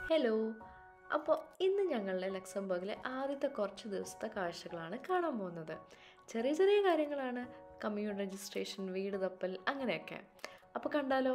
hello അപ്പോൾ ഇന്ന് ഞങ്ങളുടെ ലക്സംബർഗിലെ ആദ്യത്തെ കുറച്ച് ദിവസത്തെ കാഴ്ചകളാണ് കാണാൻ പോകുന്നത് ചെറിയ ചെറിയ കാര്യങ്ങളാണ് കമ്മ്യൂൺ രജിസ്ട്രേഷൻ വീട് തപ്പൽ അങ്ങനെയൊക്കെ അപ്പോൾ കണ്ടാലോ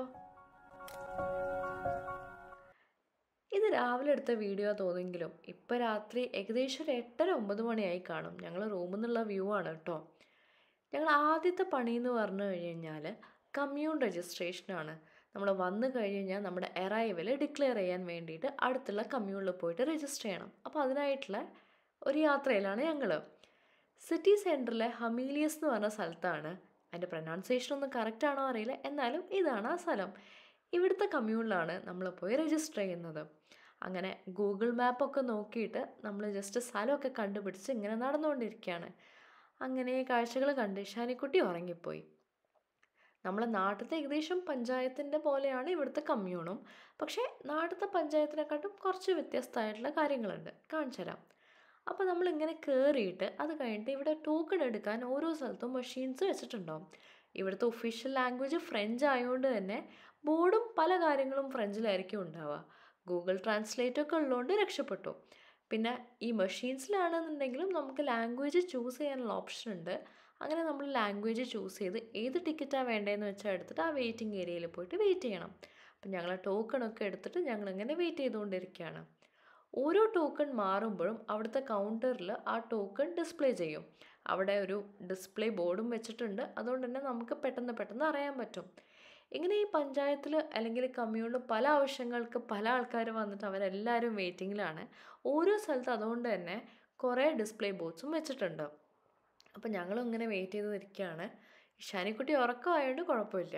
ഇത് രാവിലെ എടുത്ത വീഡിയോ തോന്നുമെങ്കിലും ഇപ്പോൾ രാത്രി ഏകദേശം ഒരു എട്ടര ഒമ്പത് മണിയായി കാണും ഞങ്ങൾ റൂമിൽ നിന്നുള്ള വ്യൂ ആണ് കേട്ടോ ഞങ്ങൾ ആദ്യത്തെ പണി എന്ന് പറഞ്ഞു കഴിഞ്ഞാൽ കമ്മ്യൂൺ രജിസ്ട്രേഷനാണ് നമ്മൾ വന്നു കഴിഞ്ഞാൽ നമ്മുടെ അറൈവൽ ഡിക്ലെയർ ചെയ്യാൻ വേണ്ടിയിട്ട് അടുത്തുള്ള കമ്മ്യൂണിൽ പോയിട്ട് രജിസ്റ്റർ ചെയ്യണം അപ്പോൾ അതിനായിട്ടുള്ള ഒരു യാത്രയിലാണ് ഞങ്ങൾ സിറ്റി സെൻറ്ററിലെ ഹമീലിയസ് എന്ന് പറഞ്ഞ സ്ഥലത്താണ് അതിൻ്റെ പ്രൊനൗൺസിയേഷൻ ഒന്നും കറക്റ്റ് ആണോ അറിയില്ല എന്നാലും ഇതാണ് ആ സ്ഥലം ഇവിടുത്തെ കമ്മ്യൂണിലാണ് നമ്മൾ പോയി രജിസ്റ്റർ ചെയ്യുന്നത് അങ്ങനെ ഗൂഗിൾ മാപ്പൊക്കെ നോക്കിയിട്ട് നമ്മൾ ജസ്റ്റ് സ്ഥലമൊക്കെ കണ്ടുപിടിച്ച് ഇങ്ങനെ നടന്നുകൊണ്ടിരിക്കുകയാണ് അങ്ങനെ കാഴ്ചകൾ കണ്ട് ഷാനിക്കുട്ടി ഉറങ്ങിപ്പോയി നമ്മളെ നാട്ടിലത്തെ ഏകദേശം പഞ്ചായത്തിൻ്റെ പോലെയാണ് ഇവിടുത്തെ കമ്മ്യൂണും പക്ഷേ നാട്ടിലത്തെ പഞ്ചായത്തിനെക്കാട്ടും കുറച്ച് വ്യത്യസ്തമായിട്ടുള്ള കാര്യങ്ങളുണ്ട് കാണിച്ചു തരാം അപ്പോൾ നമ്മളിങ്ങനെ കയറിയിട്ട് അത് കഴിഞ്ഞിട്ട് ഇവിടെ ടോക്കൺ എടുക്കാൻ ഓരോ സ്ഥലത്തും മെഷീൻസ് വെച്ചിട്ടുണ്ടാവും ഇവിടുത്തെ ഒഫീഷ്യൽ ലാംഗ്വേജ് ഫ്രഞ്ച് ആയതുകൊണ്ട് തന്നെ ബോർഡും പല കാര്യങ്ങളും ഫ്രഞ്ചിലായിരിക്കും ഉണ്ടാവുക ഗൂഗിൾ ട്രാൻസ്ലേറ്റ് ഒക്കെ ഉള്ളതുകൊണ്ട് രക്ഷപ്പെട്ടു പിന്നെ ഈ മെഷീൻസിലാണെന്നുണ്ടെങ്കിലും നമുക്ക് ലാംഗ്വേജ് ചൂസ് ചെയ്യാനുള്ള ഓപ്ഷൻ ഉണ്ട് അങ്ങനെ നമ്മൾ ലാംഗ്വേജ് ചൂസ് ചെയ്ത് ഏത് ടിക്കറ്റാണ് വേണ്ടതെന്ന് വെച്ചാൽ എടുത്തിട്ട് ആ വെയിറ്റിംഗ് ഏരിയയിൽ പോയിട്ട് വെയിറ്റ് ചെയ്യണം അപ്പം ഞങ്ങൾ ടോക്കണൊക്കെ എടുത്തിട്ട് ഞങ്ങളിങ്ങനെ വെയിറ്റ് ചെയ്തുകൊണ്ടിരിക്കുകയാണ് ഓരോ ടോക്കൺ മാറുമ്പോഴും അവിടുത്തെ കൗണ്ടറിൽ ആ ടോക്കൺ ഡിസ്പ്ലേ ചെയ്യും അവിടെ ഒരു ഡിസ്പ്ലേ ബോർഡും വെച്ചിട്ടുണ്ട് അതുകൊണ്ട് തന്നെ നമുക്ക് പെട്ടെന്ന് പെട്ടെന്ന് അറിയാൻ പറ്റും ഇങ്ങനെ ഈ പഞ്ചായത്തിൽ അല്ലെങ്കിൽ കമ്മ്യൂണിൽ പല ആവശ്യങ്ങൾക്ക് പല ആൾക്കാർ വന്നിട്ട് അവരെല്ലാവരും വെയിറ്റിങ്ങിലാണ് ഓരോ സ്ഥലത്ത് അതുകൊണ്ട് തന്നെ കുറേ ഡിസ്പ്ലേ ബോർഡ്സും വെച്ചിട്ടുണ്ട് അപ്പം ഞങ്ങളും ഇങ്ങനെ വെയിറ്റ് ചെയ്ത് നിൽക്കുകയാണ് ഷാനിക്കുട്ടി ഉറക്കമായതുകൊണ്ട് കുഴപ്പമില്ല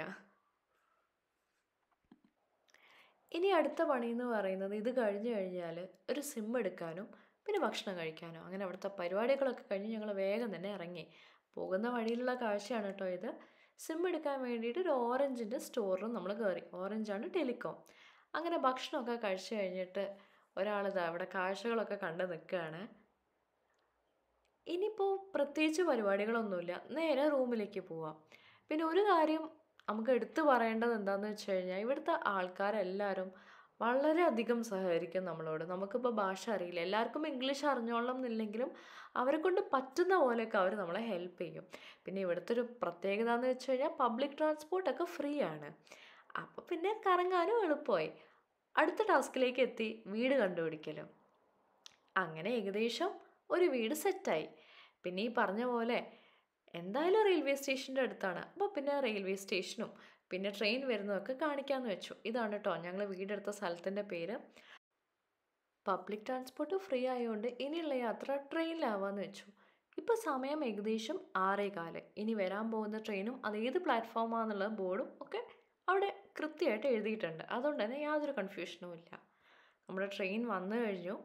ഇനി അടുത്ത പണി എന്ന് പറയുന്നത് ഇത് കഴിഞ്ഞ് കഴിഞ്ഞാൽ ഒരു സിം എടുക്കാനും പിന്നെ ഭക്ഷണം കഴിക്കാനോ അങ്ങനെ അവിടുത്തെ പരിപാടികളൊക്കെ കഴിഞ്ഞ് ഞങ്ങൾ വേഗം തന്നെ ഇറങ്ങി പോകുന്ന വഴിയിലുള്ള കാഴ്ചയാണ് കേട്ടോ ഇത് സിം എടുക്കാൻ വേണ്ടിയിട്ട് ഒരു ഓറഞ്ചിൻ്റെ സ്റ്റോറിലും നമ്മൾ കയറി ഓറഞ്ചാണ് ടെലികോം അങ്ങനെ ഭക്ഷണമൊക്കെ കഴിച്ച് കഴിഞ്ഞിട്ട് ഒരാളിതാ അവിടെ കാഴ്ചകളൊക്കെ കണ്ട് നിൽക്കുകയാണ് ഇനിയിപ്പോൾ പ്രത്യേകിച്ച് പരിപാടികളൊന്നുമില്ല നേരെ റൂമിലേക്ക് പോവാം പിന്നെ ഒരു കാര്യം നമുക്ക് എടുത്തു പറയേണ്ടത് എന്താണെന്ന് വെച്ച് കഴിഞ്ഞാൽ ഇവിടുത്തെ ആൾക്കാരെല്ലാവരും വളരെയധികം സഹകരിക്കും നമ്മളോട് നമുക്കിപ്പോൾ ഭാഷ അറിയില്ല എല്ലാവർക്കും ഇംഗ്ലീഷ് അറിഞ്ഞോളണം എന്നില്ലെങ്കിലും അവരെ കൊണ്ട് പറ്റുന്ന പോലെയൊക്കെ അവർ നമ്മളെ ഹെൽപ്പ് ചെയ്യും പിന്നെ ഇവിടുത്തെ ഒരു പ്രത്യേകത എന്ന് വെച്ച് കഴിഞ്ഞാൽ പബ്ലിക് ട്രാൻസ്പോർട്ടൊക്കെ ഫ്രീ ആണ് അപ്പോൾ പിന്നെ കറങ്ങാനും എളുപ്പമായി അടുത്ത ടാസ്കിലേക്ക് എത്തി വീട് കണ്ടുപിടിക്കലും അങ്ങനെ ഏകദേശം ഒരു വീട് സെറ്റായി പിന്നെ ഈ പറഞ്ഞ പോലെ എന്തായാലും റെയിൽവേ സ്റ്റേഷൻ്റെ അടുത്താണ് അപ്പോൾ പിന്നെ റെയിൽവേ സ്റ്റേഷനും പിന്നെ ട്രെയിൻ വരുന്നതൊക്കെ കാണിക്കാമെന്ന് വെച്ചു ഇതാണ് കേട്ടോ ഞങ്ങൾ വീടെടുത്ത സ്ഥലത്തിൻ്റെ പേര് പബ്ലിക് ട്രാൻസ്പോർട്ട് ഫ്രീ ആയതുകൊണ്ട് ഇനിയുള്ള യാത്ര ട്രെയിനിലാവാന്ന് വെച്ചു ഇപ്പോൾ സമയം ഏകദേശം ആറേ കാല് ഇനി വരാൻ പോകുന്ന ട്രെയിനും അത് ഏത് പ്ലാറ്റ്ഫോമാണെന്നുള്ള ബോർഡും ഒക്കെ അവിടെ കൃത്യമായിട്ട് എഴുതിയിട്ടുണ്ട് അതുകൊണ്ട് തന്നെ യാതൊരു കൺഫ്യൂഷനും ഇല്ല നമ്മുടെ ട്രെയിൻ വന്നു കഴിഞ്ഞു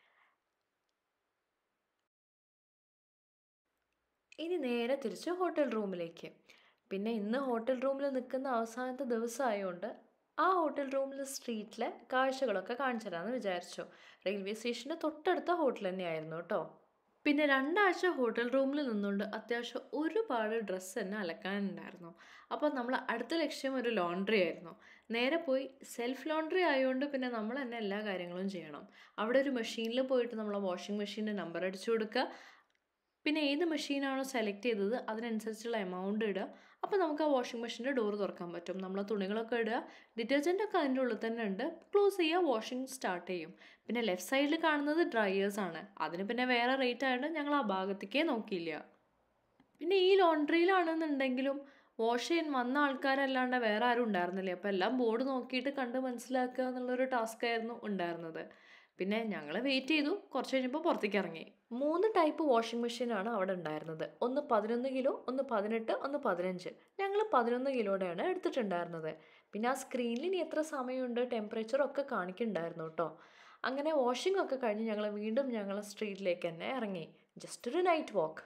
ഇനി നേരെ തിരിച്ച് ഹോട്ടൽ റൂമിലേക്ക് പിന്നെ ഇന്ന് ഹോട്ടൽ റൂമിൽ നിൽക്കുന്ന അവസാനത്തെ ദിവസമായതുകൊണ്ട് ആ ഹോട്ടൽ റൂമിൽ സ്ട്രീറ്റിലെ കാഴ്ചകളൊക്കെ കാണിച്ചു തരാമെന്ന് വിചാരിച്ചു റെയിൽവേ സ്റ്റേഷൻ്റെ തൊട്ടടുത്ത ഹോട്ടൽ തന്നെയായിരുന്നു കേട്ടോ പിന്നെ രണ്ടാഴ്ച ഹോട്ടൽ റൂമിൽ നിന്നുകൊണ്ട് അത്യാവശ്യം ഒരുപാട് ഡ്രസ്സ് തന്നെ അലക്കാനുണ്ടായിരുന്നു അപ്പോൾ നമ്മൾ അടുത്ത ലക്ഷ്യം ഒരു ലോണ്ട്രി ആയിരുന്നു നേരെ പോയി സെൽഫ് ലോണ്ട്രി ആയതുകൊണ്ട് പിന്നെ നമ്മൾ തന്നെ എല്ലാ കാര്യങ്ങളും ചെയ്യണം അവിടെ ഒരു മെഷീനിൽ പോയിട്ട് നമ്മൾ വാഷിംഗ് മെഷീൻ്റെ നമ്പർ അടിച്ചു കൊടുക്കുക പിന്നെ ഏത് മെഷീനാണോ സെലക്ട് ചെയ്തത് അതിനനുസരിച്ചുള്ള എമൗണ്ട് ഇടുക അപ്പോൾ നമുക്ക് ആ വാഷിംഗ് മെഷീൻ്റെ ഡോർ തുറക്കാൻ പറ്റും നമ്മൾ തുണികളൊക്കെ ഇടുക ഡിറ്റർജൻ്റ് ഒക്കെ അതിൻ്റെ ഉള്ളിൽ തന്നെ ഉണ്ട് ക്ലോസ് ചെയ്യുക വാഷിംഗ് സ്റ്റാർട്ട് ചെയ്യും പിന്നെ ലെഫ്റ്റ് സൈഡിൽ കാണുന്നത് ഡ്രയേഴ്സ് ആണ് അതിന് പിന്നെ വേറെ റേറ്റ് ആയതുകൊണ്ട് ഞങ്ങൾ ആ ഭാഗത്തേക്കേ നോക്കിയില്ല പിന്നെ ഈ ലോണ്ട്രിയിലാണെന്നുണ്ടെങ്കിലും വാഷ് ചെയ്യാൻ വന്ന ആൾക്കാരല്ലാണ്ട് വേറെ ആരും ഉണ്ടായിരുന്നില്ല അപ്പോൾ എല്ലാം ബോർഡ് നോക്കിയിട്ട് കണ്ട് മനസ്സിലാക്കുക എന്നുള്ളൊരു ടാസ്ക് ആയിരുന്നു ഉണ്ടായിരുന്നത് പിന്നെ ഞങ്ങൾ വെയിറ്റ് ചെയ്തു കുറച്ച് കഴിഞ്ഞപ്പോൾ പുറത്തേക്ക് ഇറങ്ങി മൂന്ന് ടൈപ്പ് വാഷിംഗ് മെഷീനാണ് അവിടെ ഉണ്ടായിരുന്നത് ഒന്ന് പതിനൊന്ന് കിലോ ഒന്ന് പതിനെട്ട് ഒന്ന് പതിനഞ്ച് ഞങ്ങൾ പതിനൊന്ന് കിലോയുടെയാണ് എടുത്തിട്ടുണ്ടായിരുന്നത് പിന്നെ ആ സ്ക്രീനിൽ ഇനി എത്ര സമയമുണ്ട് ടെമ്പറേച്ചർ ഒക്കെ കാണിക്കുന്നുണ്ടായിരുന്നു കേട്ടോ അങ്ങനെ വാഷിംഗ് ഒക്കെ കഴിഞ്ഞ് ഞങ്ങൾ വീണ്ടും ഞങ്ങൾ സ്ട്രീറ്റിലേക്ക് തന്നെ ഇറങ്ങി ജസ്റ്റ് ഒരു നൈറ്റ് വാക്ക്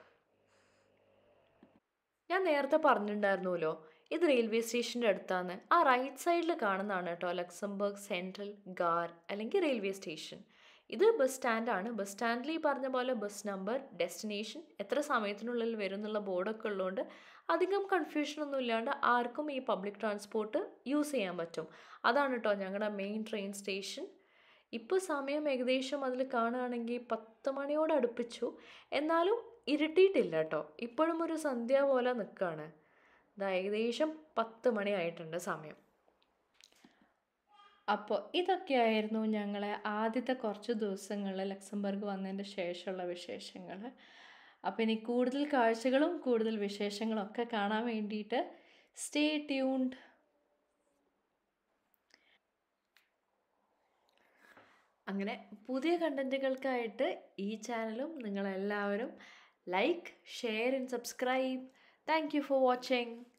ഞാൻ നേരത്തെ പറഞ്ഞിട്ടുണ്ടായിരുന്നല്ലോ ഇത് റെയിൽവേ സ്റ്റേഷൻ്റെ അടുത്താണ് ആ റൈറ്റ് സൈഡിൽ കാണുന്നതാണ് കേട്ടോ ലക്സംബർഗ് സെൻട്രൽ ഗാർ അല്ലെങ്കിൽ റെയിൽവേ സ്റ്റേഷൻ ഇത് ബസ് സ്റ്റാൻഡാണ് ബസ് സ്റ്റാൻഡിൽ ഈ പറഞ്ഞ പോലെ ബസ് നമ്പർ ഡെസ്റ്റിനേഷൻ എത്ര സമയത്തിനുള്ളിൽ വരും എന്നുള്ള ബോർഡൊക്കെ ഉള്ളതുകൊണ്ട് അധികം കൺഫ്യൂഷനൊന്നും ഇല്ലാണ്ട് ആർക്കും ഈ പബ്ലിക് ട്രാൻസ്പോർട്ട് യൂസ് ചെയ്യാൻ പറ്റും അതാണ് കേട്ടോ ഞങ്ങളുടെ മെയിൻ ട്രെയിൻ സ്റ്റേഷൻ ഇപ്പോൾ സമയം ഏകദേശം അതിൽ കാണുകയാണെങ്കിൽ പത്ത് മണിയോട് അടുപ്പിച്ചു എന്നാലും ഇരുട്ടിയിട്ടില്ല കേട്ടോ ഇപ്പോഴും ഒരു സന്ധ്യ പോലെ നിൽക്കുകയാണ് ഇതാ ഏകദേശം പത്ത് മണിയായിട്ടുണ്ട് സമയം അപ്പോൾ ഇതൊക്കെയായിരുന്നു ഞങ്ങളെ ആദ്യത്തെ കുറച്ച് ദിവസങ്ങൾ ലക്സംബർഗ് വന്നതിൻ്റെ ശേഷമുള്ള വിശേഷങ്ങൾ അപ്പോൾ ഇനി കൂടുതൽ കാഴ്ചകളും കൂടുതൽ വിശേഷങ്ങളും ഒക്കെ കാണാൻ വേണ്ടിയിട്ട് സ്റ്റേ ട്യൂൺഡ് അങ്ങനെ പുതിയ കണ്ടൻറ്റുകൾക്കായിട്ട് ഈ ചാനലും നിങ്ങളെല്ലാവരും like share and subscribe thank you for watching